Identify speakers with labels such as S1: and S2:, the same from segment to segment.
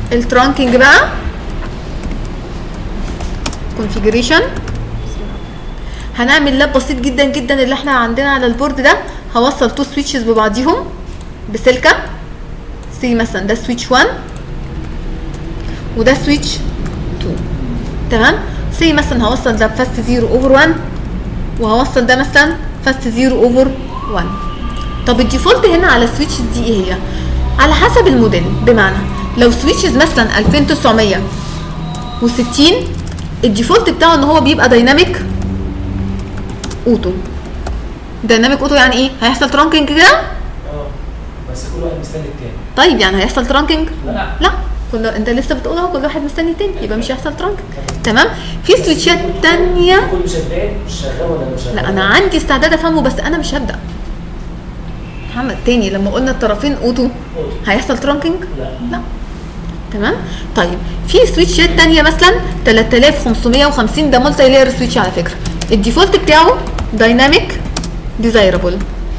S1: الترانكينج بقى كونفيجريشن هنعمل لاب بسيط جدا جدا اللي احنا عندنا على البورد ده هوصل تو سويتشز ببعضيهم بسلكه سي مثلا ده سويتش 1 وده سويتش 2 تمام سي مثلا هوصل ده بفاست 0 اوفر 1 وهوصل ده مثلا فاست 0 اوفر 1 طب الديفولت هنا على السويتشز دي ايه هي على حسب الموديل بمعنى لو سويتشز مثلا 2960 الديفولت بتاعه ان هو بيبقى دايناميك اوتو دايناميك اوتو يعني ايه هيحصل ترانكينج كده
S2: اه بس كل واحد مستني التاني
S1: طيب يعني هيحصل ترانكينج
S2: لا
S1: لا كل انت لسه بتقول اهو كل واحد مستني التاني يبقى مش هيحصل ترانكينج تمام في سويتشات تانية
S2: كله شغال مش شغال ولا مش شغال
S1: لا انا عندي استعداد افهمه بس انا مش هبدا محمد تاني لما قلنا الطرفين اوتو
S2: أوتو.
S1: هيحصل ترانكينج
S2: لا
S1: لا تمام طيب في سويتشات تانية مثلا 3550 ده مالتي لاير سويتش على فكره الديفولت بتاعه دايناميك ديزايربل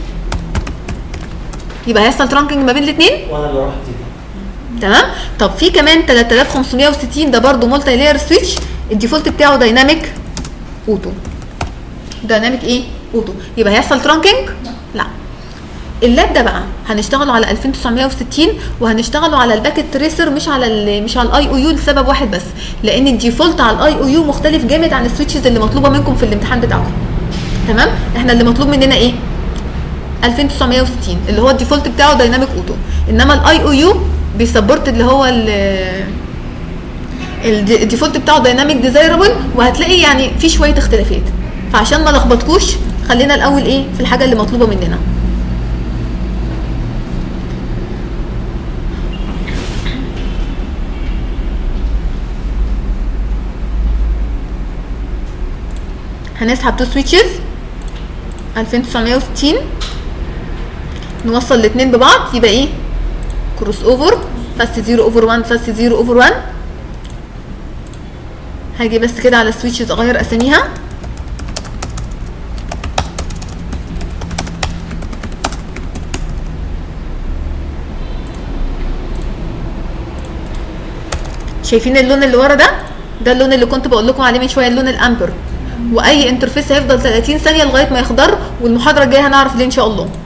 S1: يبقى هيحصل ترانكينج ما بين الاثنين
S2: وانا اللي رحت دي
S1: تمام طب في كمان 3560 ده برضو مالتي لاير سويتش الديفولت بتاعه دايناميك اوتو دايناميك ايه اوتو يبقى هيحصل ترانكينج لا اللاب ده بقى هنشتغله على 2960 وهنشتغله على الباكت تريسر مش على ال مش على الاي او يو لسبب واحد بس لان الديفولت على الاي او يو مختلف جامد عن السويتشز اللي مطلوبه منكم في الامتحان بتاعكم تمام احنا اللي مطلوب مننا ايه 2960 اللي هو الديفولت بتاعه دايناميك اوتو انما الاي او يو بيسبورت اللي هو ال الدي- الديفولت بتاعه دايناميك ديزايربل وهتلاقي يعني في شويه اختلافات فعشان ما لخبطكوش خلينا الاول ايه في الحاجه اللي مطلوبه مننا هنسحب تو سويتشز 2960 نوصل الاثنين ببعض يبقى ايه كروس اوفر فاست 0 اوفر 1 فاست 0 اوفر 1 هاجي بس كده على السويتشز اغير اساميها شايفين اللون اللي ورا ده ده اللون اللي كنت بقول لكم عليه من شويه اللون الامبر واي انترفيس هيفضل 30 ثانيه لغايه ما يخضر والمحاضره الجايه هنعرف ليه ان شاء الله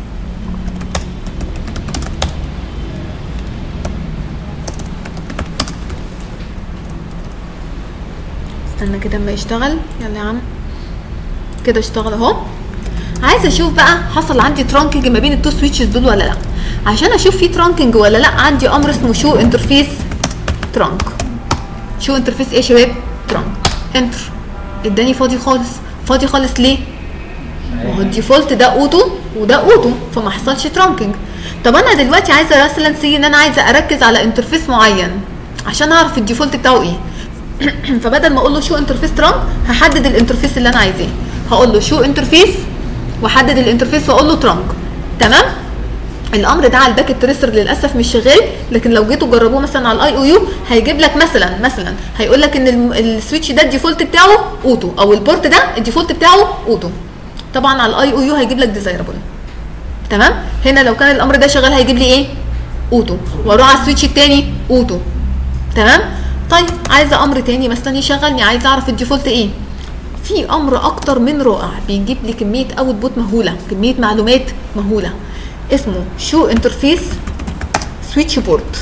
S1: استنى كده اما يشتغل يلا يا عم كده اشتغل اهو عايزه اشوف بقى حصل عندي ترانكينج ما بين التو سويتشز دول ولا لا عشان اشوف في ترانكينج ولا لا عندي امر اسمه شو انترفيس ترانك شو انترفيس ايه يا شباب ترانك انتر اداني فاضي خالص فاضي خالص ليه ما هو الديفولت ده اوتو وده اوتو فما حصلش ترانكينج طب انا دلوقتي عايزه مثلا سي ان انا عايزه اركز على انترفيس معين عشان اعرف الديفولت بتاعه ايه فبدل ما اقول له شو انترفيس ترانك هحدد الانترفيس اللي انا عايزاه هقول له شو انترفيس واحدد الانترفيس واقول له ترانك تمام الامر ده على الباكت تريسر للاسف مش شغال لكن لو جيتوا جربوه مثلا على الاي او يو هيجيب لك مثلا مثلا هيقول لك ان الم- السويتش ده الديفولت بتاعه اوتو او البورت ده الديفولت بتاعه اوتو طبعا على الاي او يو هيجيب لك ديزايربل تمام هنا لو كان الامر ده شغال هيجيب لي ايه اوتو واروح على السويتش التاني اوتو تمام طيب عايزه امر تاني مثلا يشغلني عايزه اعرف الديفولت ايه في امر اكتر من رائع بيجيب لي كميه اوت بوت مهوله كميه معلومات مهوله اسمه شو انترفيس سويتش بورت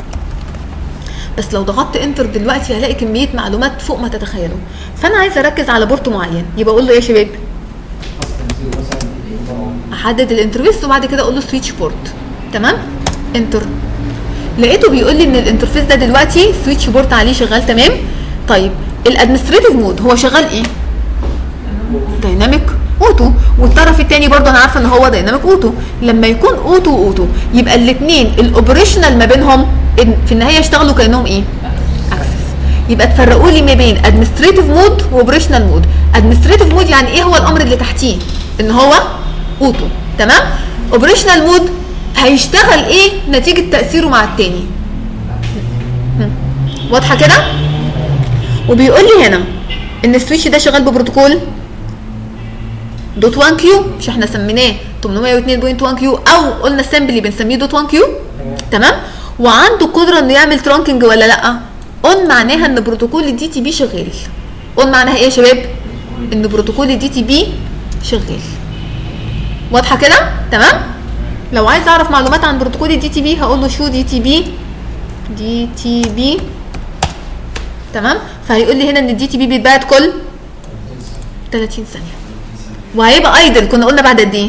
S1: بس لو ضغطت انتر دلوقتي هلاقي كميه معلومات فوق ما تتخيلوا فانا عايزه اركز على بورت معين يبقى اقول له ايه يا شباب احدد الانترفيس وبعد كده اقول له سويتش بورت تمام انتر لقيته بيقول لي ان الانترفيس ده دلوقتي سويتش بورت عليه شغال تمام طيب الادمنستريتيف مود هو شغال ايه دايناميك اوتو والطرف الثاني برضه انا عارفه ان هو دايناميك اوتو لما يكون اوتو اوتو يبقى الاثنين الاوبريشنال ما بينهم إن- في النهايه يشتغلوا كانهم ايه اكسس يبقى تفرقوا لي ما بين ادمنستريتيف مود واوبريشنال مود ادمنستريتيف مود يعني ايه هو الامر اللي تحتيه ان هو اوتو تمام اوبريشنال مود هيشتغل ايه نتيجه تاثيره مع التاني هم. واضحه كده وبيقول لي هنا ان السويتش ده شغال ببروتوكول دوت 1 كيو مش احنا سميناه 802.1 كيو او قلنا السامبلي بنسميه دوت 1 كيو تمام وعنده قدره انه يعمل ترانكينج ولا لا اون معناها ان بروتوكول الدي تي بي شغال اون معناها ايه يا شباب ان بروتوكول الدي تي بي شغال واضحه كده تمام لو عايز اعرف معلومات عن بروتوكول الدي تي بي هقول له شو دي تي بي دي تي بي تمام فهيقول لي هنا ان الدي تي بي بيتبعت كل 30 ثانيه وهيبقى ايدل كنا قلنا بعد قد ايه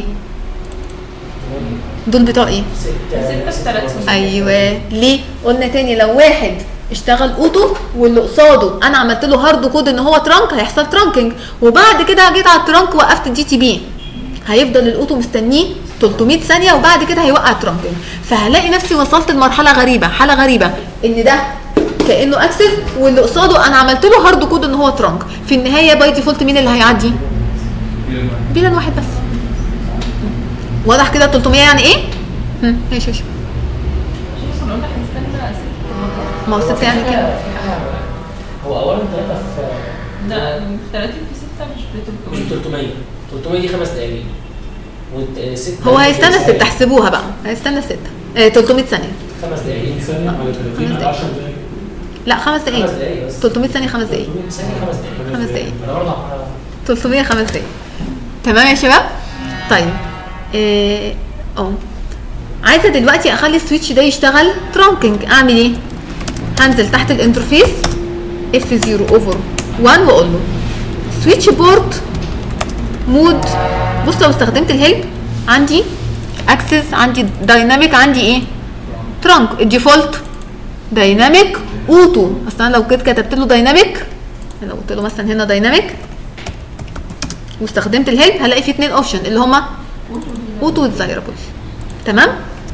S1: دول بتوع ايه
S2: ستة
S3: ستة في 30.
S1: ايوه ليه قلنا تاني لو واحد اشتغل اوتو واللي قصاده انا عملت له هارد كود ان هو ترانك هيحصل ترانكينج وبعد كده جيت على الترانك وقفت الدي تي بي هيفضل الاوتو مستنيه 300 ثانيه وبعد كده هيوقع الترانكينج فهلاقي نفسي وصلت لمرحله غريبه حاله غريبه ان ده كانه اكسس واللي قصاده انا عملت له هارد كود ان هو ترانك في النهايه باي ديفولت مين اللي هيعدي بيلان واحد بس واضح كده 300 يعني ايه هم، ماشي ماشي
S3: شوف احنا قلنا هنستنى ست
S1: ما هو ستة يعني كده
S2: هو اولا ثلاثة في
S3: ده 30 في 6 مش
S2: مش
S3: بتبقى
S2: 300 300 دي خمس دقايق وانت ستة
S1: هو هيستنى ستة احسبوها بقى هيستنى ستة آه 300 ثانية
S2: خمس دقايق
S4: ثانية ولا 30
S1: خمس
S4: على 10 دقايق
S1: لا خمس
S2: خمس
S1: دقايق
S2: دقايق بس
S1: 300 ثانية خمس دقايق
S2: 300 ثانية خمس دقايق
S1: خمس دقايق
S2: انا برضه على-
S1: 300 خمس دقايق تمام يا شباب طيب اه اه عايزه دلوقتي اخلي السويتش ده يشتغل ترانكينج اعمل ايه هنزل تحت الانترفيس اف 0 اوفر 1 واقول له سويتش بورت مود بص لو استخدمت الهيلب عندي اكسس عندي دايناميك عندي ايه ترانك الديفولت دايناميك اوتو اصل انا لو كنت كتبت له دايناميك لو قلت له مثلا هنا دايناميك واستخدمت الهيلب هلاقي فيه اتنين اوبشن اللي هما اوتو ديزايربل تمام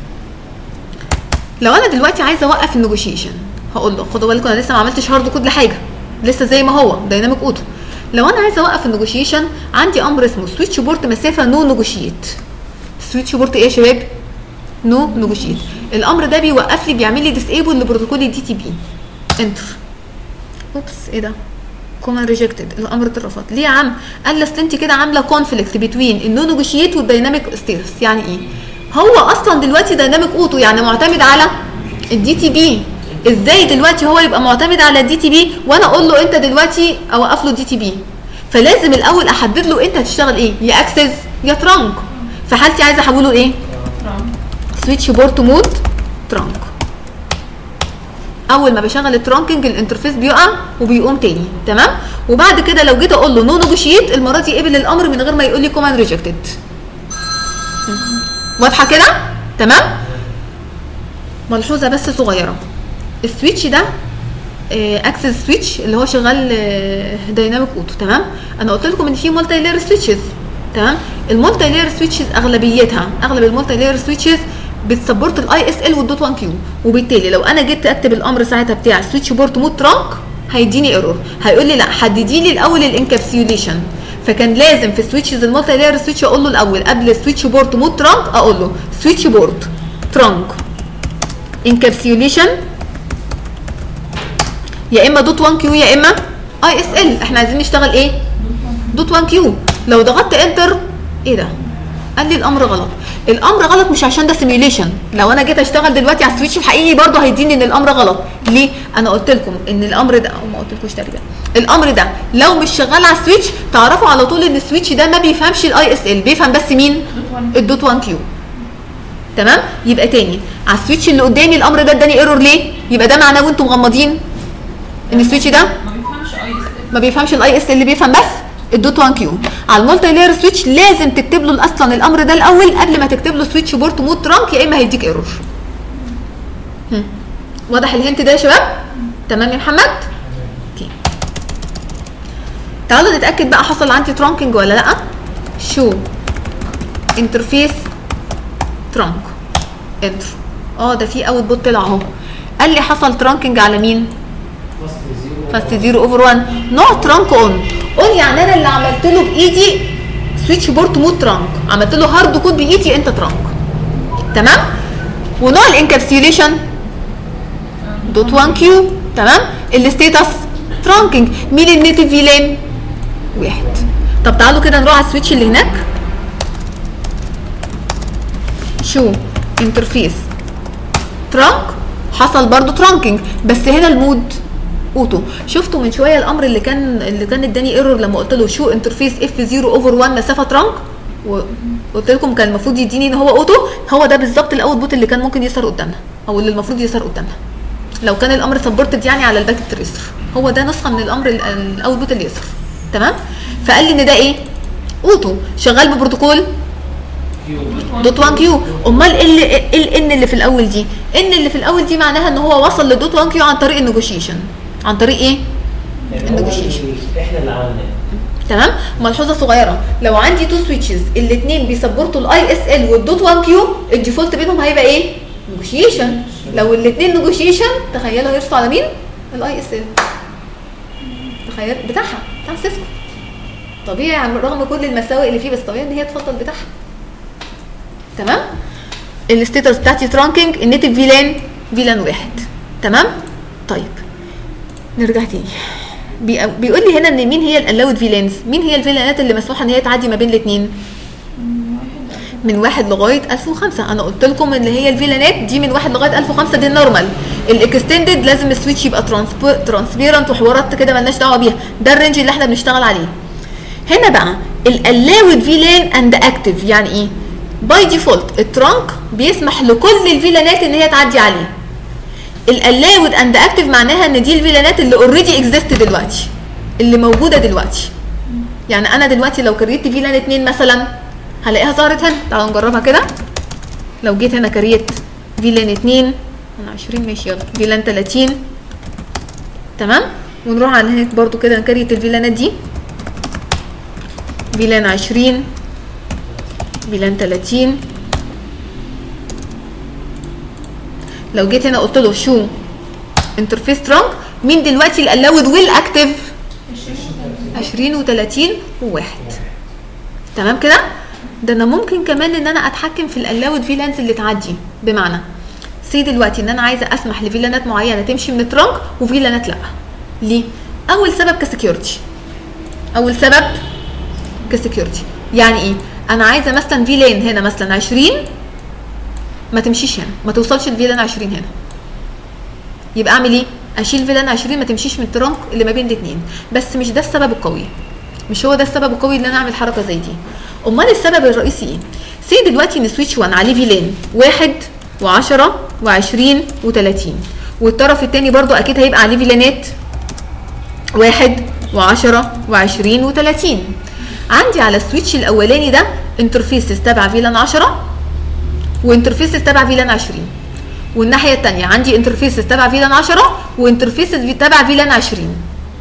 S1: لو انا دلوقتي عايزه اوقف النيجوشيشن هقول له خدوا بالكم انا لسه ما عملتش هارد كود لحاجه لسه زي ما هو دايناميك اوتو لو انا عايزه اوقف النيجوشيشن عندي امر اسمه سويتش بورت مسافه نو نيجوشيت سويتش بورت ايه يا شباب نو نيجوشيت الامر ده بيوقف لي بيعمل لي ديسيبل لبروتوكول الدي تي بي انتر اوبس ايه ده كومان ريجكتد الامر اترفض ليه يا عم قال لي اصل انت كده عامله كونفليكت بين النو نيجوشيت والدايناميك ستيرس يعني ايه هو اصلا دلوقتي دايناميك اوتو يعني معتمد على الدي تي بي ازاي دلوقتي هو يبقى معتمد على الدي تي بي وانا اقول له انت دلوقتي اوقف له الدي تي بي فلازم الاول احدد له انت هتشتغل ايه يا اكسس يا ترانك في حالتي عايزه احوله لايه سويتش بورت مود ترانك اول ما بشغل الترانكينج الانترفيس بيقع وبيقوم تاني تمام وبعد كده لو جيت اقول له نو نيجوشيت المره دي قبل الامر من غير ما يقول لي كوماند ريجكتد واضحه كده تمام ملحوظه بس صغيره السويتش ده اكسس سويتش اللي هو شغال دايناميك اوتو تمام انا قلت لكم ان في مالتي لاير سويتشز تمام المالتي لاير سويتشز اغلبيتها اغلب المالتي لاير سويتشز بتسبورت الاي اس ال والدوت 1 كيو وبالتالي لو انا جيت اكتب الامر ساعتها بتاع سويتش بورت مود ترانك هيديني ايرور هيقول لي لا حددي لي الاول الانكابسيوليشن فكان لازم في السويتشز المالتي لاير سويتش اقول له الاول قبل سويتش بورت مود ترانك اقول له سويتش بورت ترانك انكابسيوليشن يا اما دوت 1 كيو يا اما اي اس ال احنا عايزين نشتغل ايه دوت 1 كيو لو ضغطت انتر ايه ده قال لي الامر غلط الامر غلط مش عشان ده سيميوليشن لو انا جيت اشتغل دلوقتي على السويتش الحقيقي برضه هيديني ان الامر غلط ليه انا قلت لكم ان الامر ده او ما قلتلكوش تقريبا الامر ده لو مش شغال على السويتش تعرفوا على طول ان السويتش ده ما بيفهمش الاي اس ال بيفهم بس مين الدوت 1 كيو تمام يبقى تاني على السويتش اللي قدامي الامر ده اداني ايرور ليه يبقى ده معناه وانتم مغمضين ان السويتش ده
S3: ما بيفهمش اي اس
S1: ما بيفهمش الاي اس اللي بيفهم بس الدوت 1 كيو على المالتي لاير سويتش لازم تكتب له اصلا الامر ده الاول قبل ما تكتب له سويتش بورت مود ترانك يا اما هيديك ايرور هم. واضح الهنت ده يا شباب تمام يا محمد اوكي تعالوا نتاكد بقى حصل عندي ترانكينج ولا لا شو انترفيس ترانك انتر اه ده في اوت بوت طلع اهو قال لي حصل ترانكينج على مين
S2: فاست زيرو
S1: فاست زيرو اوفر 1 نوع ترانك اون اون يعني انا اللي عملت له بايدي سويتش بورت مود ترانك عملت له هارد كود بايدي انت ترانك تمام ونوع الانكابسيوليشن دوت 1 كيو تمام الستيتس ترانكينج مين النيتف فيلان واحد طب تعالوا كده نروح على السويتش اللي هناك شو انترفيس ترانك حصل برضو ترانكينج بس هنا المود اوتو شفتوا من شويه الامر اللي كان اللي كان اداني ايرور لما قلت له شو انترفيس اف 0 اوفر 1 مسافه ترانك وقلت لكم كان المفروض يديني ان هو اوتو هو ده بالظبط الاوت بوت اللي كان ممكن يظهر قدامنا او اللي المفروض يظهر قدامنا لو كان الامر سبورتد يعني على الباكت تريسر هو ده نسخه من الامر الاوت بوت اللي يظهر تمام فقال لي ان ده ايه اوتو شغال ببروتوكول
S2: كيو
S1: دوت 1 كيو امال ايه اللي ايه الان اللي في الاول دي ان اللي في الاول دي معناها ان هو وصل لدوت 1 كيو عن طريق النيجوشيشن عن طريق ايه
S2: يعني هو
S1: النيجوشيشن.
S2: اللي- احنا اللي عملناه
S1: تمام ملحوظه صغيره لو عندي تو سويتشز الاثنين بيسبورتوا الاي اس ال والدوت 1 كيو الديفولت بينهم هيبقى ايه نيجوشيشن لو الاثنين نيجوشيشن تخيلوا هيرسوا على مين الاي اس ال تخيل بتاعها بتاع سيسكو طبيعي عن- رغم كل المساوئ اللي فيه بس طبيعي ان هي تفضل بتاعها تمام الستيتس بتاعتي ترانكينج النيتف فيلان فيلان واحد تمام طيب نرجع تاني بي- بيقول لي هنا ان مين هي الالاود فيلانز مين هي الفيلانات اللي مسموح ان هي تعدي ما بين الاثنين من واحد لغايه 1005 انا قلت لكم اللي هي الفيلانات دي من واحد لغايه 1005 دي النورمال الاكستندد لازم السويتش يبقى ترانسبيرنت وحوارات كده مالناش دعوه بيها ده الرينج اللي احنا بنشتغل عليه هنا بقى الالاود فيلان اند اكتف يعني ايه باي ديفولت الترانك بيسمح لكل الفيلانات ان هي تعدي عليه الالاود اند اكتف معناها ان دي الفيلانات اللي اوريدي اكزيست دلوقتي اللي موجوده دلوقتي يعني انا دلوقتي لو كريت فيلان اتنين مثلا هلاقيها ظهرت هنا تعالوا نجربها كده لو جيت هنا كريت فيلان اتنين انا 20 ماشي يلا فيلان 30 تمام ونروح على هنا برضو كده نكريت الفيلانات دي فيلان 20 فيلان 30 لو جيت هنا قلت له شو انترفيس ترانك مين دلوقتي الالاود والاكتف 20 و30 وواحد تمام كده ده انا ممكن كمان ان انا اتحكم في الالاود فيلانز اللي تعدي بمعنى سي دلوقتي ان انا عايزه اسمح لفيلانات معينه تمشي من الترانك وفيلانات لا ليه اول سبب كسكيورتي اول سبب كسكيورتي يعني ايه انا عايزه مثلا فيلان هنا مثلا 20 ما تمشيش هنا ما توصلش الفيلان 20 هنا يبقى اعمل ايه اشيل فيلان 20 ما تمشيش من الترنك اللي ما بين الاثنين بس مش ده السبب القوي مش هو ده السبب القوي ان انا اعمل حركه زي دي امال السبب الرئيسي ايه سي دلوقتي ان سويتش 1 عليه فيلان واحد و10 و20 و30 والطرف الثاني برضو اكيد هيبقى عليه فيلانات واحد وعشرة وعشرين وتلاتين عندي على السويتش الاولاني ده انترفيسز تبع فيلان عشرة وانترفيسز تبع فيلان عشرين والناحية التانية عندي انترفيسز تبع فيلان عشرة وانترفيسز في- تبع فيلان عشرين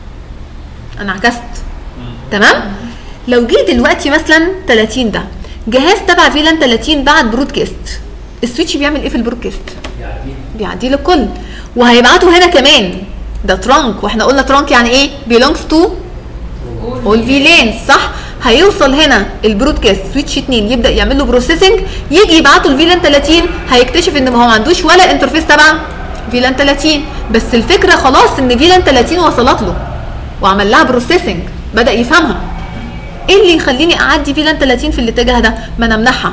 S1: انا عكست تمام لو جه دلوقتي مثلا 30 ده جهاز تبع فيلان 30 بعت برودكاست السويتش بيعمل ايه في البرودكاست
S2: يعدي
S1: بيعدي للكل وهيبعتوا هنا كمان ده ترانك واحنا قلنا ترانك يعني ايه belongs to all VLANs صح هيوصل هنا البرودكاست سويتش 2 يبدا يعمل له بروسيسنج يجي يبعته الفيلان 30 هيكتشف ان ما هو ما عندوش ولا انترفيس تبع فيلان 30 بس الفكره خلاص ان فيلان 30 وصلت له وعمل لها بروسيسنج بدا يفهمها ايه اللي يخليني اعدي فيلان 30 في الاتجاه ده ما انا امنعها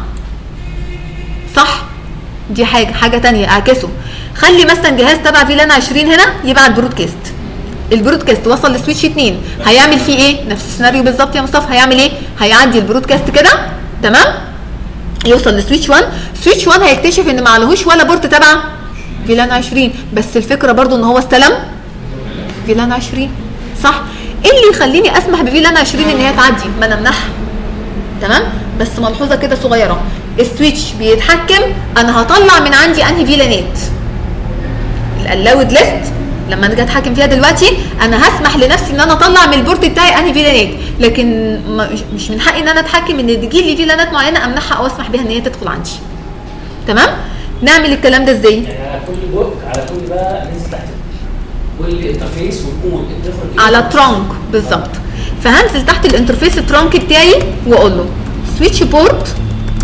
S1: صح دي حاجه حاجه تانية اعكسه خلي مثلا جهاز تبع فيلان 20 هنا يبعت برودكاست البرودكاست وصل لسويتش 2 هيعمل فيه ايه نفس السيناريو بالظبط يا مصطفى هيعمل ايه هيعدي البرودكاست كده تمام يوصل لسويتش 1 سويتش 1 هيكتشف ان ما عليهوش ولا بورت تبع فيلان 20 بس الفكره برضو ان هو استلم فيلان 20 صح ايه اللي يخليني اسمح بفيلان 20 ان هي تعدي ما انا امنعها تمام بس ملحوظه كده صغيره السويتش بيتحكم انا هطلع من عندي انهي فيلانات الالاود ليست لما انا جيت اتحكم فيها دلوقتي انا هسمح لنفسي ان انا اطلع من البورت بتاعي انهي فيلانات لكن ما- مش- مش من حقي ان انا اتحكم ان تجي لي فيلانات معينه امنعها او اسمح بيها ان هي تدخل عندي تمام نعمل الكلام ده ازاي
S2: يعني على كل بوك على كل بقى ننزل تحت كل انترفيس ونقول انت تخرج ايه
S1: على ترانك بالظبط فهنزل تحت الانترفيس الترانك بتاعي واقول له سويتش بورت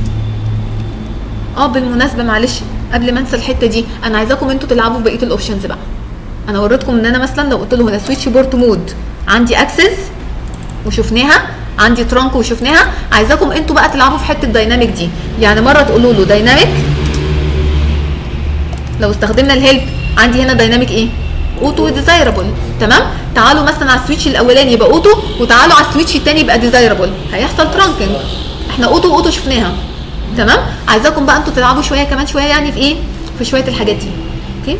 S1: اه بالمناسبه معلش قبل ما انسى الحته دي انا عايزاكم انتوا تلعبوا في بقيه الاوبشنز بقى انا وريتكم ان انا مثلا لو قلت له هنا سويتش بورت مود عندي اكسس وشفناها عندي ترانك وشفناها عايزاكم انتوا بقى تلعبوا في حته الدايناميك دي يعني مره تقولوا له دايناميك لو استخدمنا الهيلب عندي هنا دايناميك ايه اوتو وديزايربل تمام تعالوا مثلا على السويتش الاولاني يبقى اوتو وتعالوا على السويتش الثاني يبقى ديزايربل هيحصل ترانكينج احنا اوتو اوتو شفناها تمام عايزاكم بقى انتوا تلعبوا شويه كمان شويه يعني في ايه في شويه الحاجات دي اوكي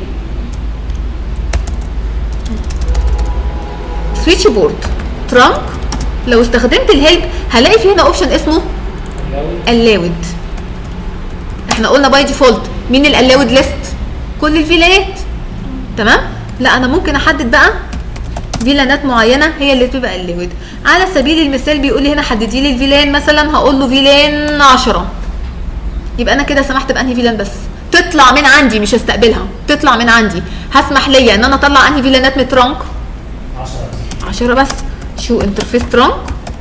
S1: سويتش بورد ترانك لو استخدمت الهيلب هلاقي في هنا اوبشن اسمه اللاود احنا قلنا باي ديفولت مين الاللاود ليست كل الفيلانات تمام لا انا ممكن احدد بقى فيلانات معينه هي اللي تبقى اللاود على سبيل المثال بيقول لي هنا حددي لي الفيلان مثلا هقول له فيلان 10 يبقى انا كده سمحت بانهي فيلان بس تطلع من عندي مش هستقبلها تطلع من عندي هسمح ليا ان انا اطلع انهي فيلانات من ترانك
S2: 10
S1: 10 بس شو انترفيس ترانك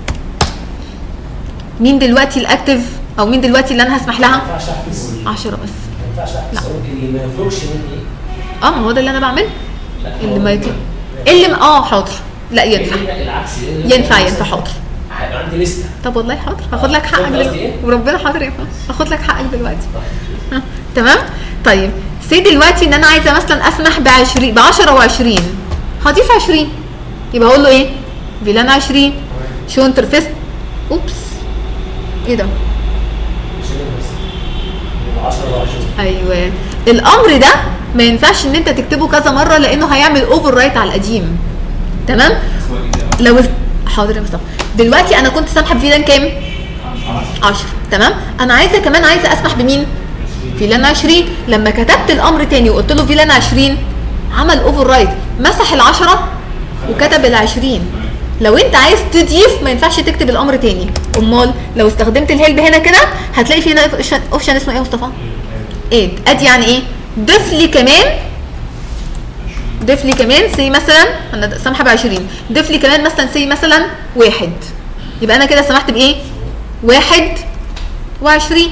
S1: مين دلوقتي الاكتف او مين دلوقتي اللي انا هسمح
S2: ما
S1: لها
S2: ينفعش احبس
S1: 10 بس
S2: ما ينفعش احبس ممكن اللي ما يخرجش مني
S1: اه ما هو ده اللي انا بعمله
S2: لا
S1: اللي
S2: هو-
S1: ما يطلع اللي م... اه حاضر لا ينفع
S2: اللي العكس
S1: ينفع ينفع حاضر
S2: هيبقى عندي لسته
S1: طب والله حاضر هاخد لك حقك
S2: فهمت قصدي
S1: دلوقتي
S2: إيه؟
S1: وربنا حاضر ينفع هاخد لك حقك دلوقتي ها، تمام طيب سي دلوقتي ان انا عايزه مثلا اسمح ب 20 ب 10 و20 هضيف 20 يبقى اقول له ايه فيلان 20 شو انترفيس اوبس ايه ده
S2: عشان بس يبقى 10 و20
S1: ايوه الامر ده ما ينفعش ان انت تكتبه كذا مره لانه هيعمل اوفر رايت على القديم تمام لو حاضر يا مصطفى دلوقتي انا كنت سامحه بفيلان كام 10 تمام انا عايزه كمان عايزه اسمح بمين فيلان 20 لما كتبت الامر تاني وقلت له فيلان 20 عمل اوفر رايت مسح ال10 وكتب ال20 لو انت عايز تضيف ما ينفعش تكتب الامر تاني امال لو استخدمت الهيلب هنا كده هتلاقي في هنا اوبشن اسمه ايه يا مصطفى اد اد يعني ايه ضيف لي كمان ضيف لي كمان سي مثلا انا سامحه ب 20 ضيف لي كمان مثلا سي مثلا واحد يبقى انا كده سمحت بايه؟ واحد وعشرين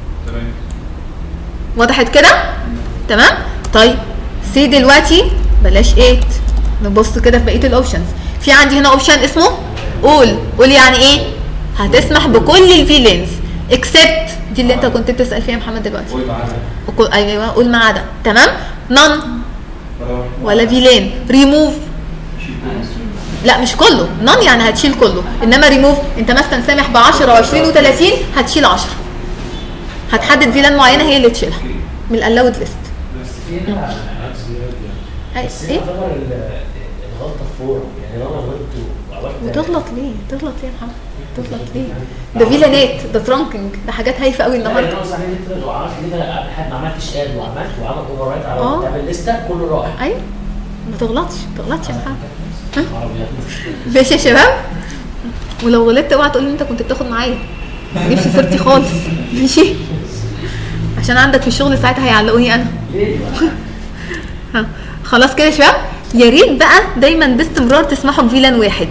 S1: وضحت كده؟ تمام؟ طيب سي دلوقتي بلاش 8 نبص كده في بقيه الاوبشنز في عندي هنا اوبشن اسمه قول قول يعني ايه؟ هتسمح بكل الفيلينز اكسبت دي اللي انت كنت بتسال فيها يا محمد دلوقتي وقول- ايوه قول ما عدا تمام؟ نون ولا فيلان ريموف لا مش كله نون يعني هتشيل كله انما ريموف انت مثلا سامح ب 10 و20 و30 هتشيل 10 هتحدد فيلان معينه هي اللي تشيلها من الالاود ليست
S2: بس في هنا
S1: أي-
S2: بس هنا
S1: ايه
S2: يعتبر ال- الغلطه فورا يعني لو انا غلطت وعملت
S1: وتغلط ليه تغلط ليه يا محمد تغلط ليه ده فيلانات ده ترانكينج ده حاجات هايفه قوي
S2: لا
S1: النهارده
S2: انا صحيح انت لو عملت كده قبل حد ما عملتش اد وعملت وعمل اوفر رايت على
S1: آه.
S2: تعمل لسته كله راح
S1: ايوه ما تغلطش ما تغلطش يا محمد
S2: عربي
S1: ماشي يا شباب ولو غلطت اوعى تقول لي انت كنت بتاخد معايا نفسي صورتي خالص ماشي عشان عندك في الشغل ساعتها هيعلقوني انا
S2: ليه؟
S1: ها خلاص كده يا شباب يا ريت بقى دايما باستمرار تسمحوا بفيلان واحد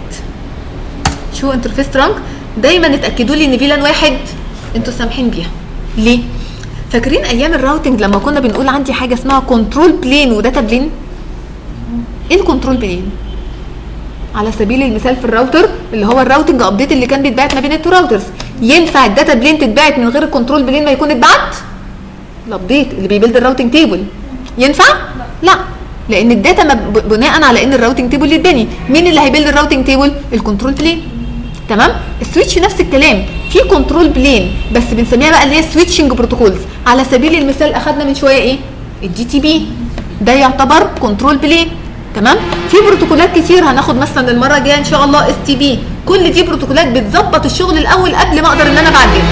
S1: شو انترفيس ترانك دايما اتاكدوا لي ان فيلان واحد انتوا سامحين بيها ليه فاكرين ايام الراوتنج لما كنا بنقول عندي حاجه اسمها كنترول بلين وداتا بلين ايه الكنترول بلين على سبيل المثال في الراوتر اللي هو الراوتنج ابديت اللي كان بيتبعت ما بين التو راوترز ينفع الداتا بلين تتبعت من غير الكنترول بلين ما يكون اتبعت الابديت اللي بيبيلد الراوتنج تيبل ينفع لا لان الداتا مب- بناء على ان الراوتنج تيبل يتبني مين اللي هيبيلد الراوتنج تيبل الكنترول بلين تمام السويتش نفس الكلام في كنترول بلين بس بنسميها بقى اللي هي سويتشنج بروتوكولز على سبيل المثال اخدنا من شويه ايه الدي تي بي ده يعتبر كنترول بلين تمام في بروتوكولات كتير هناخد مثلا المره الجايه ان شاء الله اس تي بي كل دي بروتوكولات بتظبط الشغل الاول قبل ما اقدر ان انا بعدلها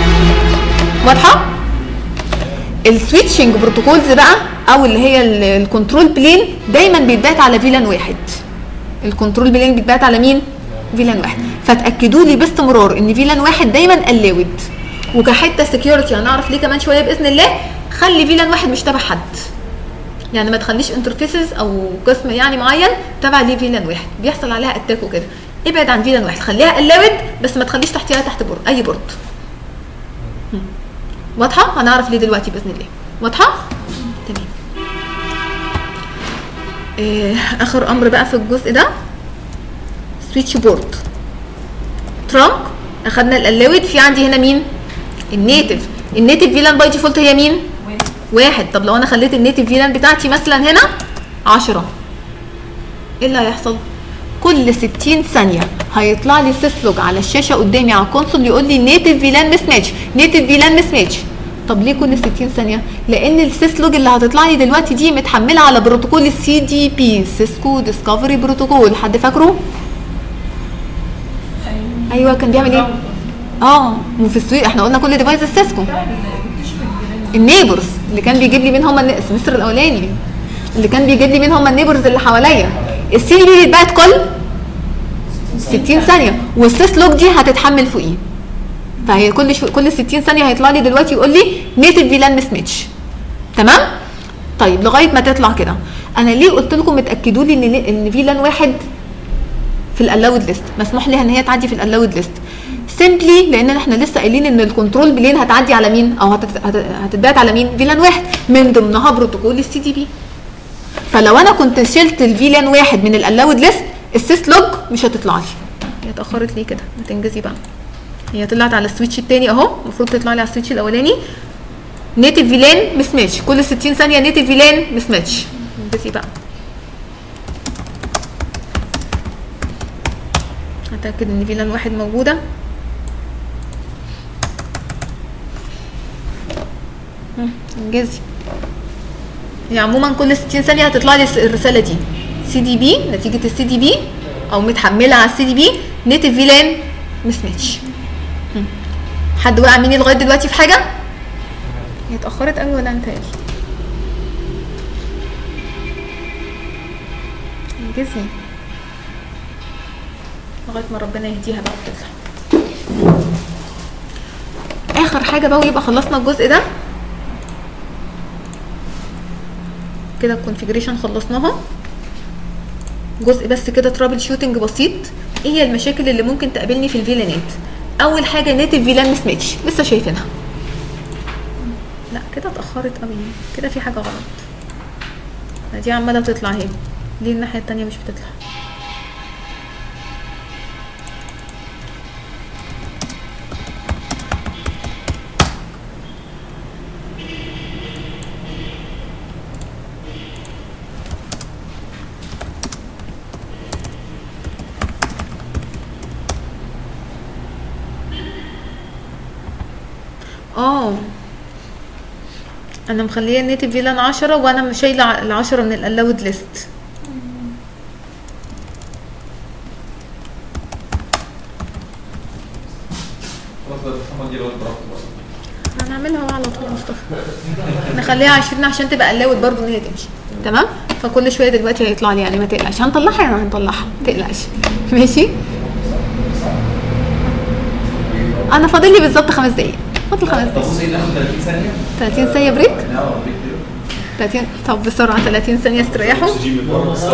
S1: واضحه السويتشنج بروتوكولز بقى او اللي هي ال- الكنترول بلين دايما بيتبعت على فيلان واحد الكنترول بلين بيتبعت على مين فيلان واحد فتاكدوا لي باستمرار ان فيلان واحد دايما الاود وكحته سكيورتي هنعرف ليه كمان شويه باذن الله خلي فيلان واحد مش تبع حد يعني ما تخليش انترفيسز او قسم يعني معين تبع ليه فيلان واحد بيحصل عليها اتاك وكده ابعد عن فيلان واحد خليها الاود بس ما تخليش تحتها تحت بورد اي بورد هم. واضحه هنعرف ليه دلوقتي باذن الله واضحه تمام آه اخر امر بقى في الجزء ده سويتش بورد ترانك اخدنا الالاود في عندي هنا مين النيتف النيتف فيلان باي ديفولت هي مين واحد طب لو انا خليت النيتف فيلان بتاعتي مثلا هنا 10 ايه اللي هيحصل كل 60 ثانيه هيطلع لي سيسلوج على الشاشه قدامي على الكونسول يقول لي نيتف فيلان مس ماتش نيتف فيلان مس ماتش طب ليه كل 60 ثانيه لان السيسلوج اللي هتطلع لي دلوقتي دي متحمله على بروتوكول السي دي بي سيسكو ديسكفري بروتوكول حد فاكره ايوه كان بيعمل ايه اه وفي السويق احنا قلنا كل ديفايس سيسكو النيبرز اللي كان بيجيب لي مين هم الن- السمستر الاولاني اللي كان بيجيب لي مين هم النيبرز اللي حواليا السي دي بي بيتبعت كل 60 ثانيه والسيس لوج دي هتتحمل فوقيه فهي كل شو كل 60 ثانيه هيطلع لي دلوقتي يقول لي نيتف فيلان مس ماتش تمام طيب لغايه ما تطلع كده انا ليه قلت لكم اتاكدوا لي ان ان فيلان واحد في الالاود ليست مسموح لها ان هي تعدي في الالاود ليست سيمبلي لان احنا لسه قايلين ان الكنترول بلين هتعدي على مين او هتت- هت- هتتبعت على مين فيلان واحد من ضمنها بروتوكول السي دي بي فلو انا كنت شلت الفيلان واحد من الالاود ليست السيس لوج مش هتطلع لي هي اتاخرت ليه كده ما تنجزي بقى هي طلعت على السويتش التاني اهو المفروض تطلع لي على السويتش الاولاني نيتف فيلان مس ماتش كل 60 ثانيه نيتف فيلان مس ماتش انجزي بقى هتاكد ان فيلان واحد موجوده مم، انجزي هي عموما كل 60 ثانيه هتطلع لي الرساله دي سي دي بي نتيجه السي دي بي او متحمله على السي دي بي نيتف فيلان مس ماتش مم. حد وقع مني لغايه دلوقتي في حاجه هي اتاخرت قوي ولا انت انجزي لغايه ما ربنا يهديها بقى وتطلع اخر حاجه بقى ويبقى خلصنا الجزء ده كده الكونفيجريشن خلصناها جزء بس كده ترابل شوتنج بسيط ايه هي المشاكل اللي ممكن تقابلني في الفيلانات اول حاجه نيتف فيلان مس ماتش لسه شايفينها لا كده اتاخرت قوي كده في حاجه غلط دي عماله تطلع اهي ليه الناحيه التانية مش بتطلع اه انا مخليه النيتف فيلان 10 وانا مش شايله ال 10 من الالاود ليست
S4: خلاص بقى محمد جه الوقت براحته بقى
S1: هنعملها بقى على طول مصطفى نخليها 20 عشان تبقى الاود برضو ان هي تمشي تمام فكل شويه دلوقتي هيطلع لي يعني ما تقلقش هنطلعها يعني هنطلعها ما تقلقش ماشي انا فاضل لي بالظبط خمس دقايق فاضل خمس
S4: طب
S1: دقايق
S4: بصي ناخد 30 ثانيه
S1: 30 ثانيه بريك
S4: نعم بريك كده
S1: 30 طب بسرعه 30 ثانيه استريحوا
S4: اكسجين من بره بس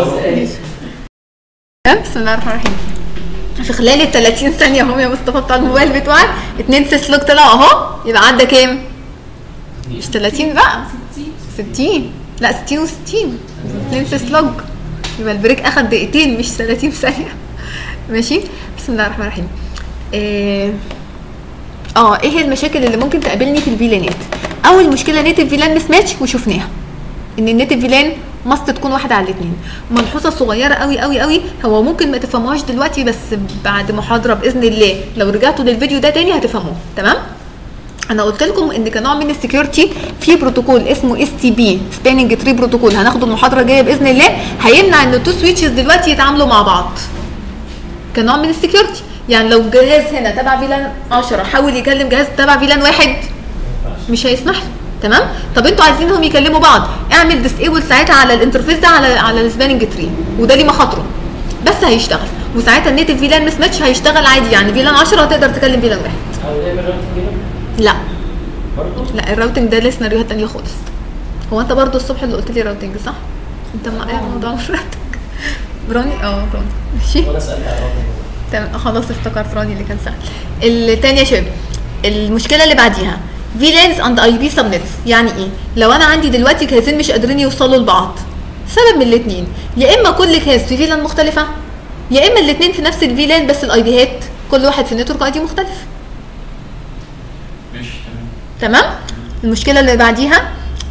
S1: بسم الله الرحمن الرحيم في خلال ال 30 ثانية اهم يا مصطفى بتاع الموبايل بتوعك اتنين سيسلوك طلعوا اهو يبقى عدى كام؟ مش 30 بقى 60 لا 60 و60 اتنين سيسلوك يبقى البريك اخد دقيقتين مش 30 ثانية ماشي بسم الله الرحمن الرحيم إيه اه ايه هي المشاكل اللي ممكن تقابلني في الفيلانات اول مشكله نيتف فيلان مس ماتش وشفناها ان النيتف فيلان ماست تكون واحده على الاثنين ملحوظه صغيره قوي قوي قوي هو ممكن ما تفهموهاش دلوقتي بس بعد محاضره باذن الله لو رجعتوا للفيديو ده تاني هتفهموه تمام انا قلت لكم ان كنوع من السكيورتي في بروتوكول اسمه اس تي بي سباننج تري بروتوكول هناخده المحاضره الجايه باذن الله هيمنع ان التو سويتشز دلوقتي يتعاملوا مع بعض كنوع من السكيورتي يعني لو جهاز هنا تبع فيلان 10 حاول يكلم جهاز تبع فيلان واحد مش هيسمح له تمام طب انتوا عايزينهم يكلموا بعض اعمل ديسيبل ساعتها على الانترفيس ده على على السباننج تري وده ليه مخاطره بس هيشتغل وساعتها النيتف فيلان مس ماتش هيشتغل عادي يعني فيلان 10 هتقدر تكلم فيلان واحد
S2: او نعمل راوتنج كده
S1: لا
S2: برضه
S1: لا الراوتنج ده ليه سيناريوهات تانية خالص هو انت برضو الصبح اللي قلت لي راوتنج صح انت معايا موضوع الراوتنج بروني اه بروني ماشي
S2: وانا سالت على الراوتنج
S1: تمام خلاص افتكرت راني اللي كان سهل التاني يا شباب المشكله اللي بعديها فيلانز اند اي بي سبنتس يعني ايه لو انا عندي دلوقتي جهازين مش قادرين يوصلوا لبعض سبب من الاثنين يا اما كل جهاز في فيلان مختلفه يا اما الاثنين في نفس الفيلان بس الاي بيهات كل واحد في النتورك اي دي مختلف
S4: ماشي تمام
S1: تمام المشكله اللي بعديها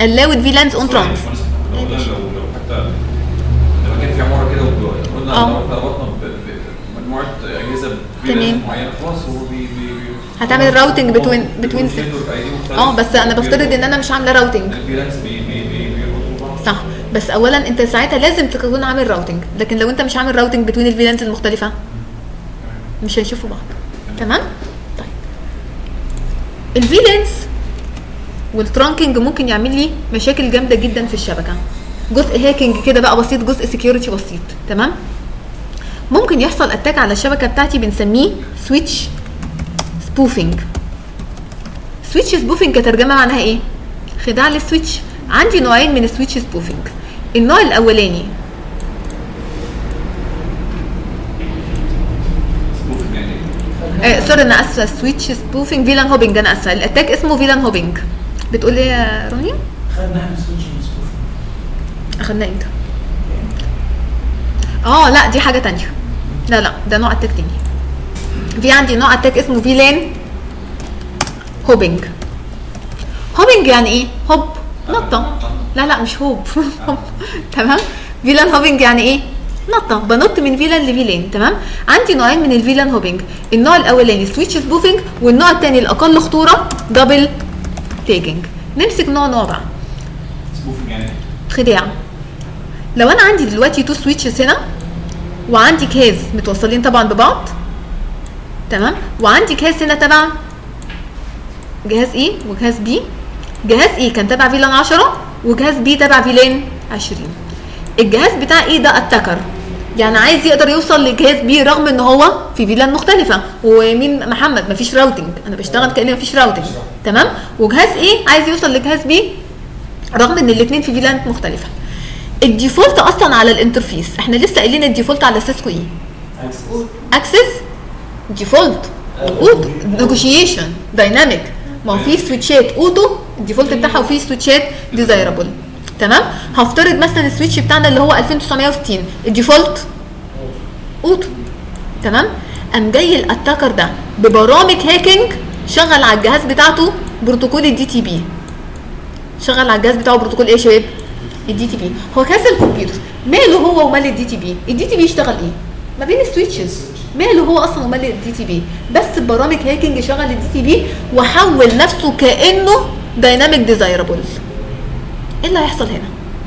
S1: allowed VLANs on trunks
S4: لو قلنا لو لو حتى لما كان في عماره كده وقلنا
S1: اه.
S4: لو احنا ربطنا ب- بمجموعه اجهزه
S1: تمام.
S4: بفيلانس معينه خلاص هو بي بي بي
S1: هتعمل routing between- between اه بس انا بفترض ان انا مش عامله راوتنج
S4: الفيلانس بي بي بي بيربطوا بعض
S1: صح بس اولا انت ساعتها لازم تكون عامل راوتنج لكن لو انت مش عامل راوتنج بين الفيلانز المختلفه مش هيشوفوا بعض تمام طيب الفيلانس والترانكينج ممكن يعمل لي مشاكل جامده جدا في الشبكه جزء هاكينج كده بقى بسيط جزء سكيورتي بسيط تمام ممكن يحصل اتاك على الشبكه بتاعتي بنسميه سويتش سبوفينج سويتش سبوفينج كترجمه معناها ايه خداع للسويتش عندي نوعين من السويتش سبوفينج النوع الاولاني
S4: سبوف يعني
S1: آه سوري انا اسفه سويتش سبوفينج فيلان هوبينج انا اسفه الاتاك اسمه فيلان هوبينج بتقول ايه يا روني
S2: خدنا احنا سويتش من سبوف
S1: اخدناه امتى اه لا دي حاجه تانية لا لا ده نوع اتاك تاني في عندي نوع اتاك اسمه فيلان هوبينج هوبينج يعني ايه هوب نطه لا لا مش هوب هوب تمام فيلان هوبينج يعني ايه نطه بنط من فيلان لفيلان تمام عندي نوعين من الفيلان هوبينج النوع الاولاني سويتش سبوفينج والنوع الثاني الاقل خطوره دبل تيجنج نمسك نوع نوع بقى
S4: سبوف يعني
S1: خداع لو انا عندي دلوقتي تو سويتشز هنا وعندي كاز متوصلين طبعا ببعض تمام وعندي كاز هنا تبع جهاز اي وجهاز بي جهاز اي كان تبع فيلان 10 وجهاز بي تبع فيلان 20 الجهاز بتاع اي ده اتكر يعني عايز يقدر يوصل لجهاز بي رغم ان هو في فيلان مختلفه ومين محمد مفيش راوتنج انا بشتغل كاني مفيش راوتنج تمام وجهاز ايه عايز يوصل لجهاز بي رغم ان الاثنين في فيلانات مختلفه الديفولت اصلا على الانترفيس احنا لسه قايلين الديفولت على سيسكو ايه اكسس ديفولت اوتو نيجوشيشن دايناميك ما هو في سويتشات اوتو الديفولت بتاعها وفي سويتشات ديزايربل تمام هفترض مثلا السويتش بتاعنا اللي هو 2960 الديفولت اوتو تمام قام جاي الاتاكر ده ببرامج هاكينج شغل على الجهاز بتاعته بروتوكول الدي تي بي شغل على الجهاز بتاعه بروتوكول ايه يا شباب الدي تي بي هو كاس الكمبيوتر ماله هو ومال الدي تي بي الدي تي بي يشتغل ايه ما بين السويتشز ماله هو اصلا ومال الدي تي بي بس ببرامج هاكينج شغل الدي تي بي وحول نفسه كانه دايناميك ديزايربل ايه اللي هيحصل هنا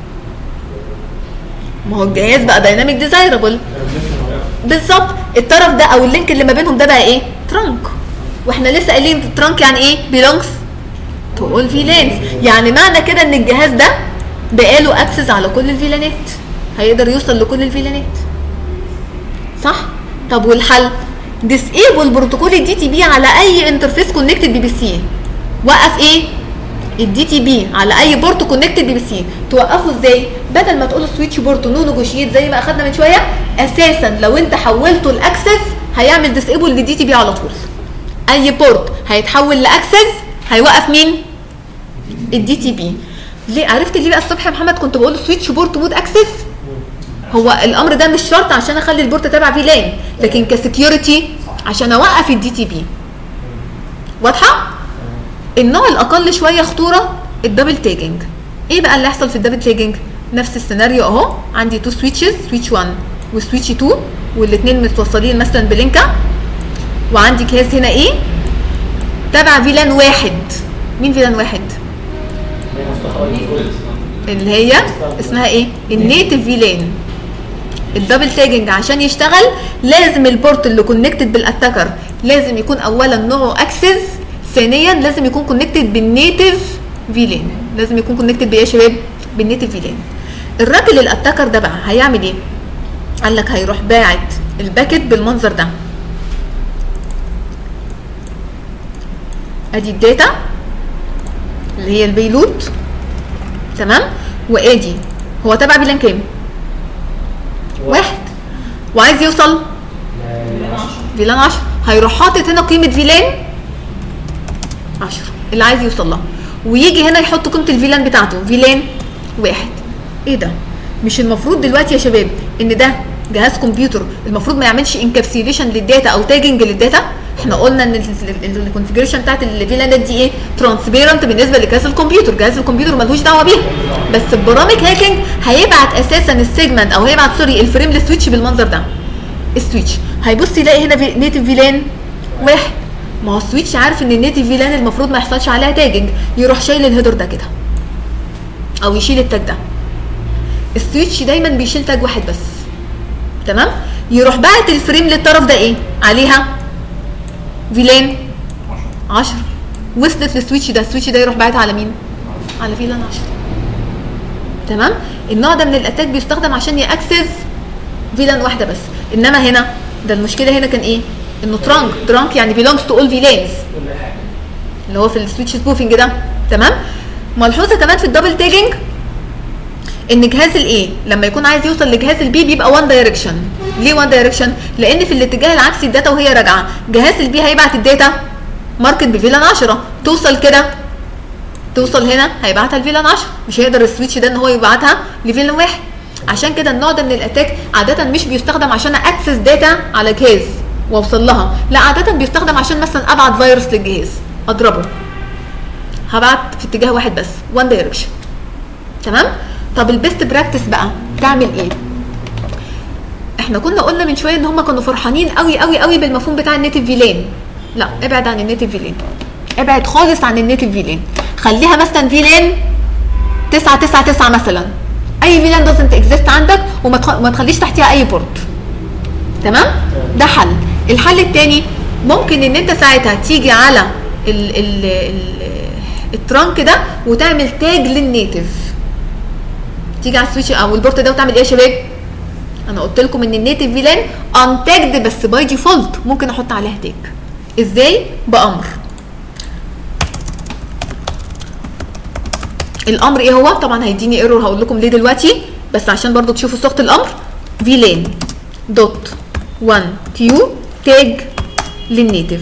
S1: ما هو الجهاز بقى دايناميك ديزايربل بالظبط الطرف ده او اللينك اللي ما بينهم ده بقى ايه ترانك واحنا لسه قايلين ترانك يعني ايه بيلونجز تو اول فيلانز يعني معنى كده ان الجهاز ده بقاله اكسس على كل الفيلانات هيقدر يوصل لكل الفيلانات صح طب والحل ديسيبل بروتوكول الدي تي بي على اي انترفيس كونكتد بي بي سي وقف ايه الدي تي بي على اي بورت كونكتد بي بي سي توقفه ازاي بدل ما تقول سويتش بورت نو نيجوشيت زي ما اخدنا من شويه اساسا لو انت حولته لاكسس هيعمل ديسيبل للدي تي بي على طول اي بورت هيتحول لاكسس هيوقف مين الدي تي بي ليه عرفت ليه بقى الصبح يا محمد كنت بقول سويتش بورت مود اكسس هو الامر ده مش شرط عشان اخلي البورت تبع فيلان لكن كسكيورتي عشان اوقف الدي تي بي واضحه النوع الاقل شويه خطوره الدبل تاجنج ايه بقى اللي هيحصل في الدبل تاجنج نفس السيناريو اهو عندي تو سويتشز سويتش 1 وسويتش 2 والاثنين متوصلين مثلا بلينكا وعندي جهاز هنا ايه تبع فيلان واحد مين فيلان واحد اللي هي اسمها ايه النيتف فيلان الدبل تاجنج عشان يشتغل لازم البورت اللي كونكتد بالاتاكر لازم يكون اولا نوعه اكسس ثانيا لازم يكون كونكتد بالنيتف فيلان لازم يكون كونكتد بايه يا شباب بالنيتف فيلان الراجل الاتاكر ده بقى هيعمل ايه قال لك هيروح باعت الباكت بالمنظر ده ادي الداتا اللي هي البيلود تمام وادي هو تبع فيلان كام واحد وعايز يوصل فيلان 10 هيروح حاطط هنا قيمه فيلان 10 اللي عايز يوصل لها ويجي هنا يحط قيمه الفيلان بتاعته فيلان واحد ايه ده مش المفروض دلوقتي يا شباب ان ده جهاز كمبيوتر المفروض ما يعملش انكابسيليشن للداتا او تاجنج للداتا احنا قلنا ان الكونفجريشن بتاعت الفيلانات دي ايه ترانسبيرنت بالنسبه لجهاز الكمبيوتر جهاز الكمبيوتر ملهوش دعوه بيها بس في برامج هاكينج هيبعت اساسا السيجمنت او هيبعت سوري الفريم للسويتش بالمنظر ده السويتش هيبص يلاقي هنا في نيتف فيلان واحد ما هو السويتش عارف ان النيتف فيلان المفروض ما يحصلش عليها تاجنج يروح شايل الهيدر ده كده او يشيل التاج ده السويتش دايما بيشيل تاج واحد بس تمام يروح باعت الفريم للطرف ده ايه عليها فيلان 10 وصلت للسويتش ده السويتش ده يروح باعتها على مين على فيلان 10 تمام النوع ده من الاتاك بيستخدم عشان ياكسس فيلان واحده بس انما هنا ده المشكله هنا كان ايه انه ترانك ترانك يعني belongs to all VLANs
S2: كل حاجه
S1: اللي هو في السويتش سبوفنج ده تمام ملحوظه كمان في الدبل تاجنج ان جهاز الايه لما يكون عايز يوصل لجهاز البي بيبقى وان دايركشن ليه وان دايركشن لان في الاتجاه العكسي الداتا وهي راجعه جهاز البي هيبعت الداتا ماركت بفيلان 10 توصل كده توصل هنا هيبعتها لفيلان 10 مش هيقدر السويتش ده ان هو يبعتها لفيلان واحد عشان كده النوع ده من الاتاك عاده مش بيستخدم عشان اكسس داتا على جهاز واوصل لها لا عاده بيستخدم عشان مثلا ابعت فيروس للجهاز اضربه هبعت في اتجاه واحد بس وان دايركشن تمام طب البيست براكتس بقى تعمل ايه احنا كنا قلنا من شويه ان هم كانوا فرحانين قوي قوي قوي بالمفهوم بتاع النيتف فيلان لا ابعد عن النيتف فيلان ابعد خالص عن النيتف فيلان خليها مثلا فيلان 999 مثلا اي فيلان دازنت اكزيست عندك وما تخ... ما تخليش تحتيها اي بورت تمام ده حل الحل الثاني ممكن ان انت ساعتها تيجي على ال ال ال الترانك ده وتعمل تاج للنيتف تيجي على السويتش او البورت ده وتعمل ايه يا شباب انا قلت لكم ان النيتف فيلان انتاجد بس باي ديفولت ممكن احط عليها تاج ازاي بامر الامر ايه هو طبعا هيديني ايرور هقول لكم ليه دلوقتي بس عشان برضو تشوفوا صيغه الامر فيلان دوت 1 كيو تاج للنيتف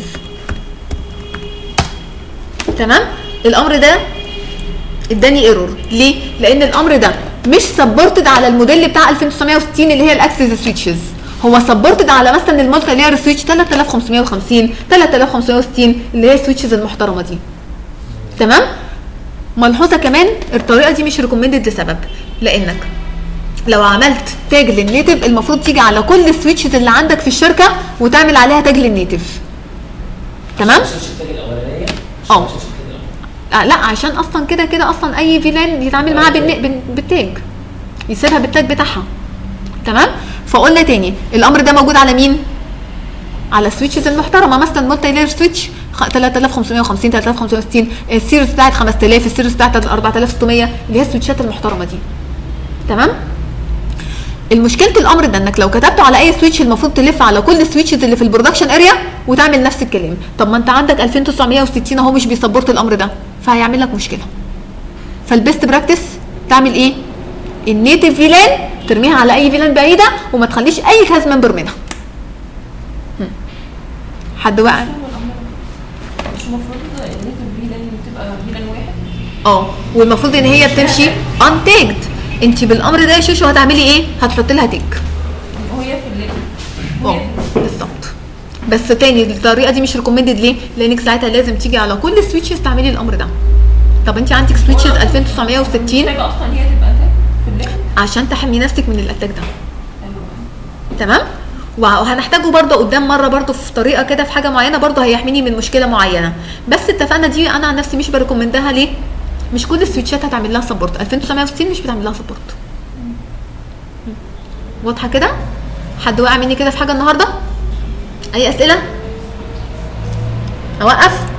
S1: تمام الامر ده اداني ايرور ليه لان الامر ده مش سبورتد على الموديل بتاع 2960 اللي هي الاكسس سويتشز هو سبورتد على مثلا المالتي لاير سويتش 3550 3560 اللي هي السويتشز المحترمه دي تمام ملحوظه كمان الطريقه دي مش ريكومندد لسبب لانك لو عملت تاج للنيتف المفروض تيجي على كل السويتشز اللي عندك في الشركه وتعمل عليها تاج للنيتف تمام
S2: مش الشتات الاولانيه مش
S1: اه.
S2: مش الشتات الأولانية.
S1: آه لا عشان اصلا كده كده اصلا اي فيلان يتعامل معاها بالن- بال- بالتاج يسيبها بالتاج بتاعها تمام فقلنا تاني الامر ده موجود على مين على السويتشز المحترمه مثلا مالتي لاير سويتش خ- 3550 3560 السيريز بتاعت 5000 السيريز بتاعت 4600 اللي هي السويتشات المحترمه دي تمام المشكله الامر ده انك لو كتبته على اي سويتش المفروض تلف على كل السويتشز اللي في البرودكشن اريا وتعمل نفس الكلام طب ما انت عندك 2960 اهو مش بيسبورت الامر ده فهيعمل لك مشكله فالبيست براكتس تعمل ايه النيتف فيلان ترميها على اي فيلان بعيده وما تخليش اي كاز ممبر منها هم. حد وقع
S3: مش المفروض النيتف فيلان تبقى فيلان واحد
S1: اه والمفروض ان هي بتمشي انتاجد انت بالامر ده يا شوشو هتعملي ايه هتحطي لها تيك
S3: وهي في الليل
S1: اه بالظبط بس تاني الطريقه دي مش ريكومندد ليه لانك ساعتها لازم تيجي على كل السويتشز تعملي الامر ده طب انت عندك سويتشز 2960
S3: محتاجه اصلا هي تبقى تاج في الليل
S1: عشان تحمي نفسك من الاتاك ده
S3: حلو
S1: تمام وهنحتاجه برضه قدام مره برضه في طريقه كده في حاجه معينه برضه هيحميني من مشكله معينه بس اتفقنا دي انا عن نفسي مش بريكومندها ليه مش كل السويتشات هتعمل لها سبورت 2960 مش بتعمل لها سبورت واضحه كده حد وقع مني كده في حاجه النهارده اي اسئله اوقف